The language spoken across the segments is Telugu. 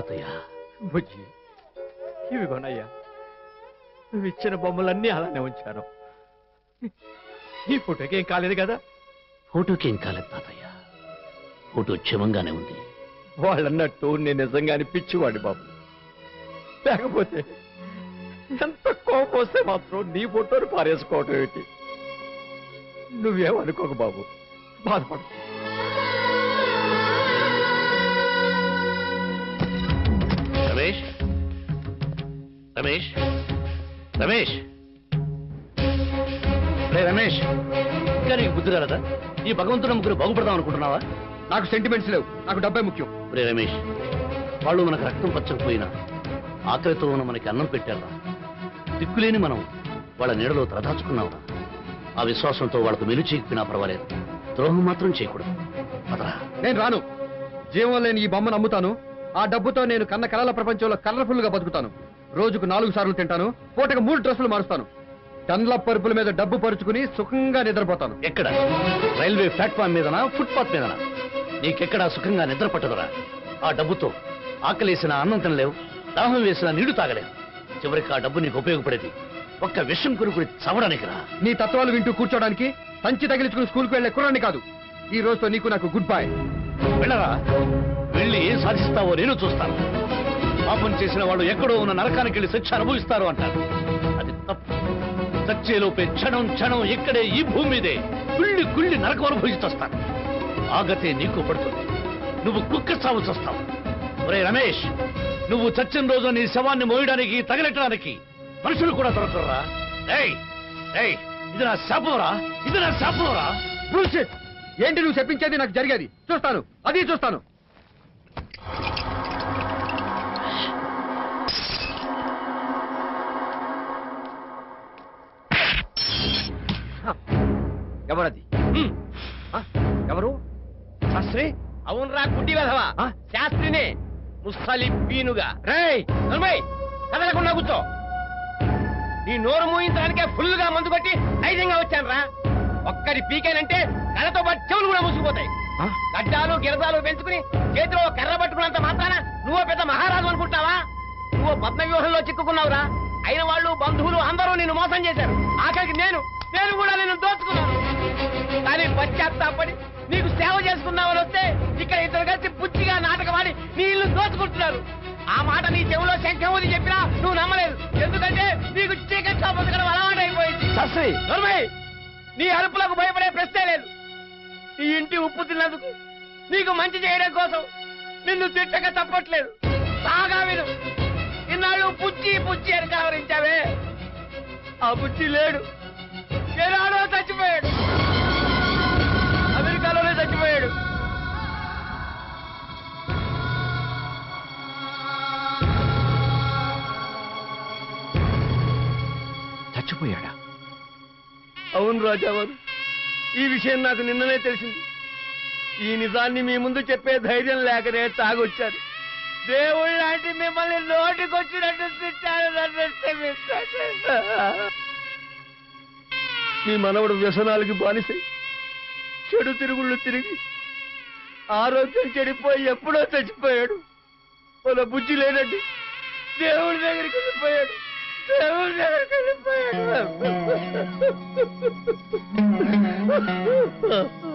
తాతయ్య బుజ్జి ఇవి కొనయ్యా నువ్వు ఇచ్చిన బొమ్మలన్నీ అలానే ఉంచాను ఈ ఫోటోకి ఏం కాలేదు కదా ఫోటోకి ఏం కాలేదు తాతయ్య ఫోటో క్షేమంగానే ఉంది వాళ్ళన్నట్టు నేను నిజంగానే పిచ్చివాడి బాబు లేకపోతే ఎంత కోపం వస్తే మాత్రం నీ ఫోటోని పారేసుకోవటం ఏంటి నువ్వేమనుకోక బాబు బాధపడు రమేష్ రమేష్ రమేష్ రే రమేష్ ఇంకా నీకు బుద్ధి రాలదా ఈ భగవంతుడు ముగ్గురు బాగుపడదాం అనుకుంటున్నావా నాకు సెంటిమెంట్స్ లేవు నాకు డబ్బే ముఖ్యం రే రమేష్ వాళ్ళు మనకు రక్తం పచ్చకపోయినా ఆకలితో ఉన్న మనకి అన్నం పెట్టారా దిక్కులేని మనం వాళ్ళ నీడలో తలదాచుకున్నావురా ఆ విశ్వాసంతో వాళ్ళకు మెలు చేయకపోయినా పర్వాలేదు ద్రోహం మాత్రం చేయకూడదు పదరా నేను రాను జీవం లేని ఈ బొమ్మను అమ్ముతాను ఆ డబ్బుతో నేను కన్న కళల ప్రపంచంలో కలర్ఫుల్ గా బతుకుతాను రోజుకు నాలుగు సార్లు తింటాను పూటకు మూడు డ్రెస్సులు మారుస్తాను టన్ల పరుపుల మీద డబ్బు పరుచుకుని సుఖంగా నిద్రపోతాను ఎక్కడ రైల్వే ప్లాట్ఫామ్ మీదనా ఫుట్పాత్ మీదనా నీకెక్కడా సుఖంగా నిద్ర పట్టదురా ఆ డబ్బుతో ఆకలేసిన అన్నం తినలేవు దాహం వేసిన నీళ్లు తాగలేవు చివరికి ఆ డబ్బు నీకు ఉపయోగపడేది ఒక్క విషం కొనుక్కుని చవడానికి రా నీ తత్వాలు వింటూ కూర్చోడానికి సంచి తగిలించుకుని స్కూల్కి వెళ్లే కుర్రాన్ని కాదు ఈ రోజుతో నీకు నాకు గుడ్ బై వెళ్ళరా వెళ్ళి ఏం సాధిస్తావో నేను చూస్తాను పాపం చేసిన వాళ్ళు ఎక్కడో ఉన్న నరకానికి వెళ్ళి శిక్ష అనుభవిస్తారు అంటారు అది తప్పు చచ్చేలోపే క్షణం క్షణం ఇక్కడే ఈ భూమి మీదే కుళ్ళి కుళ్ళి నరకం అనుభవిస్తొస్తాను ఆగతే నీకు పడుతుంది నువ్వు కుక్క చావు చస్తావు ఒరే రమేష్ నువ్వు చచ్చిన రోజు నీ శవాన్ని మోయడానికి తగలెట్టడానికి మనుషులు కూడా దొరకరురా ఏయ్ ఏయ్ ఇది నా శాపంరా ఇది నా శాపంరా Bullshit! ఏంటి నువ్వు చెప్పించేది నాకు జరిగేది చూస్తాను అది చూస్తాను ఎవరది హ్మ్. ఆ, ఎవరు శాస్త్రి అవునరా గుడ్డి వెధవా ఆ? శాస్త్రినే ముసలి పీనుగా రేయ్ నలభై కదలకుండా కూర్చో నీ నోరు మూయించడానికే ఫుల్ గా మందు కొట్టి ధైర్యంగా వచ్చాను రా ఒక్కడి పీకేనంటే కళ్ళతో పాటు చెవులు కూడా మూసుకుపోతాయి ఆ? గడ్డాలు గిరదాలు పెంచుకుని చేతిలో కర్ర పట్టుకున్నంత మాత్రాన నువ్వు పెద్ద మహారాజు అనుకుంటావా నువ్వు పద్మ వ్యూహంలో చిక్కుకున్నావురా అయిన వాళ్ళు బంధువులు అందరూ నిన్ను మోసం చేశారు ఆఖరికి నేను నేను కూడా నిన్ను దోచుకున్నాను కానీ పశ్చాత్తాపడి నీకు సేవ చేసుకుందామని వస్తే ఇక్కడ ఇద్దరు కలిసి పుచ్చిగా నాటకమాడి నీ ఇల్లు దోచుకుంటున్నారు ఆ మాట నీ చెవిలో శంఖమూది చెప్పినా నువ్వు నమ్మలేదు ఎందుకంటే నీకు చీకటి షాప్ బతకడం అలవాటైపోయింది శాస్త్రి నర్మయ్ నీ అరుపులకు భయపడే ప్రశ్నే లేదు నీ ఇంటి ఉప్పు తిన్నందుకు నీకు మంచి చేయడం కోసం నిన్ను తిట్టక తప్పట్లేదు బాగా విను ఇన్నాళ్ళు పుచ్చి పుచ్చి అని కవరించావే ఆ పుచ్చి లేడు ఏనాడో చచ్చిపోయాడు అమెరికాలోనే చచ్చిపోయాడు చచ్చిపోయాడా అవును రాజావారు ఈ విషయం నాకు నిన్ననే తెలిసింది ఈ నిజాన్ని మీ ముందు చెప్పే ధైర్యం లేకనే తాగొచ్చారు దేవుడు లాంటి మిమ్మల్ని నోటికొచ్చినట్టు తిట్టారు నన్ను క్షమించండి. మీ మనవడు వ్యసనాలకి బానిసై చెడు తిరుగుళ్ళు తిరిగి ఆరోగ్యం చెడిపోయి ఎప్పుడో చచ్చిపోయాడు వాళ్ళ బుద్ధి లేనట్టు దేవుడి దగ్గరికి వెళ్ళిపోయాడు దేవుడి దగ్గరికి వెళ్ళిపోయాడు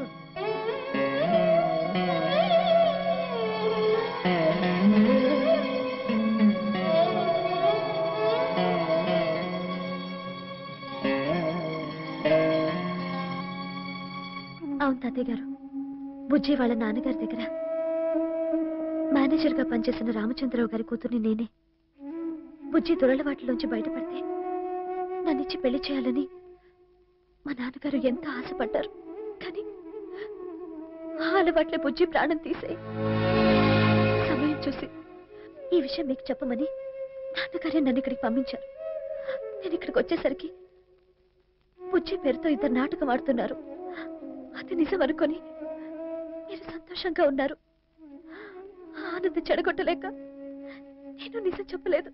అవును తాతయ్య గారు బుజ్జి వాళ్ళ నాన్నగారి దగ్గర మేనేజర్ గా పనిచేసిన రామచంద్రరావు గారి కూతుర్ని నేనే బుజ్జి దురలవాట్లోంచి బయటపడితే నన్నిచ్చి పెళ్లి చేయాలని మా నాన్నగారు ఎంత ఆశపడ్డారు కానీ ఆ అలవాట్లే బుజ్జి ప్రాణం తీసాయి సమయం చూసి ఈ విషయం మీకు చెప్పమని నాన్నగారే నన్ను ఇక్కడికి పంపించారు నేను ఇక్కడికి వచ్చేసరికి బుజ్జి పేరుతో ఇద్దరు నాటకం ఆడుతున్నారు అది నిజం అనుకొని మీరు సంతోషంగా ఉన్నారు ఆ ఆనందం చెడగొట్టలేక నేను నిజం చెప్పలేదు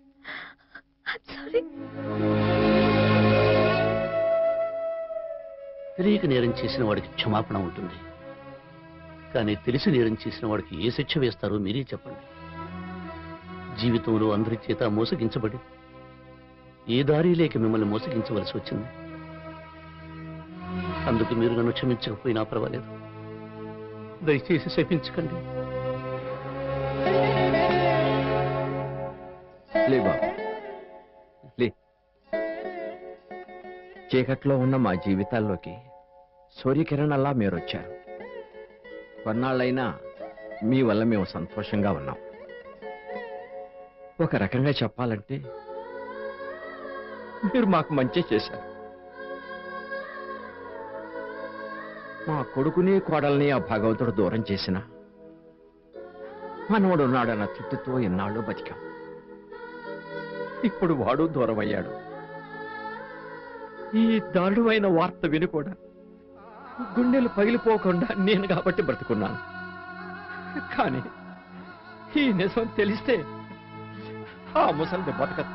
సారీ తెలియక నేరం చేసిన వాడికి క్షమాపణ ఉంటుంది కానీ తెలిసి నేరం చేసిన వాడికి ఏ శిక్ష వేస్తారో మీరే చెప్పండి జీవితంలో అందరి చేత మోసగించబడి ఏ దారి లేక మిమ్మల్ని మోసగించవలసి వచ్చింది అందుకు మీరు నన్ను క్షమించకపోయినా పర్వాలేదు దయచేసి శపించకండి లే బాబు లే చీకట్లో ఉన్న మా జీవితాల్లోకి సూర్యకిరణాల్లా మీరు వచ్చారు కొన్నాళ్ళైనా మీ వల్ల మేము సంతోషంగా ఉన్నాం ఒక రకంగా చెప్పాలంటే మీరు మాకు మంచి చేశారు మా కొడుకుని కోడల్ని ఆ భగవంతుడు దూరం చేసిన మనవడు ఉన్నాడన్న తృప్తితో ఎన్నాళ్ళు బతికాం ఇప్పుడు వాడు దూరం అయ్యాడు ఈ దారుణమైన వార్త విని కూడా గుండెలు పగిలిపోకుండా నేను కాబట్టి బ్రతుకున్నాను కానీ ఈ నిజం తెలిస్తే ఆ ముసలిది బతకదు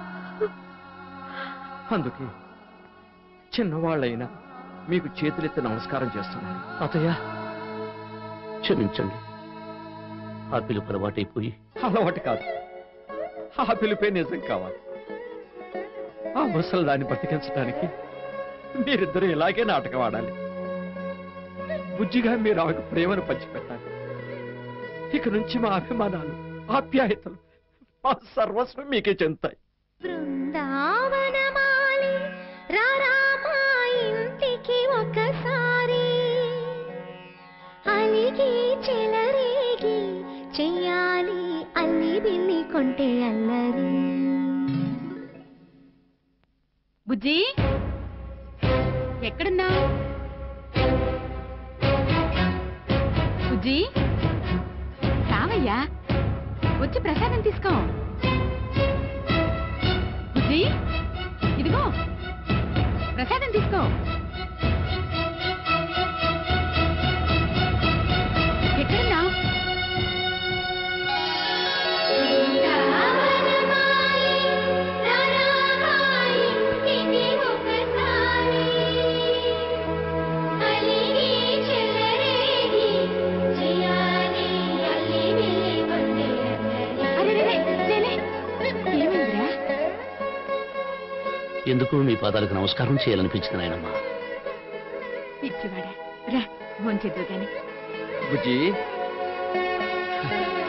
అందుకే చిన్నవాళ్ళైనా మీకు చేతులెత్తి నమస్కారం చేస్తున్నాను అతయ్య క్షమించండి ఆ పిలుపు అలవాటైపోయి అలవాటు కాదు ఆ పిలిపే నిజం కావాలి ఆ ముసలి దాన్ని బతికించడానికి మీరిద్దరూ ఇలాగే నాటకం ఆడాలి బుజ్జిగా మీరు ఆమెకు ప్రేమను పంచిపెట్టాలి ఇక నుంచి మా అభిమానాలు ఆప్యాయతలు మా సర్వస్వం మీకే చెందుతాయి బృందావనమాలి రారామా ఇంటికి ఒకసారి అలిగి చెలరేగి చెయ్యాలి అల్లి బిల్లి కొంటే అల్లరి బుజ్జి ఎక్కడున్నా బుజ్జి రావయ్యా వచ్చి ప్రసాదం తీసుకో బుజ్జి ఇదిగో ప్రసాదం తీసుకో ఎక్కడున్నా బృందావనమాలి రారామా ఇంటికి ఒకసారి అలిగి చెలరేగి చెయ్యాలి అల్లి బిల్లి కొంటే అరే అల్లరి రే, రే, లే, లే. ఏమైందిరా ఎందుకు మీ పాదాలకు నమస్కారం చేయాలనిపించింది నాయనమ్మా పిచ్చివాడా రా భోంచేద్దు గాని బుజ్జి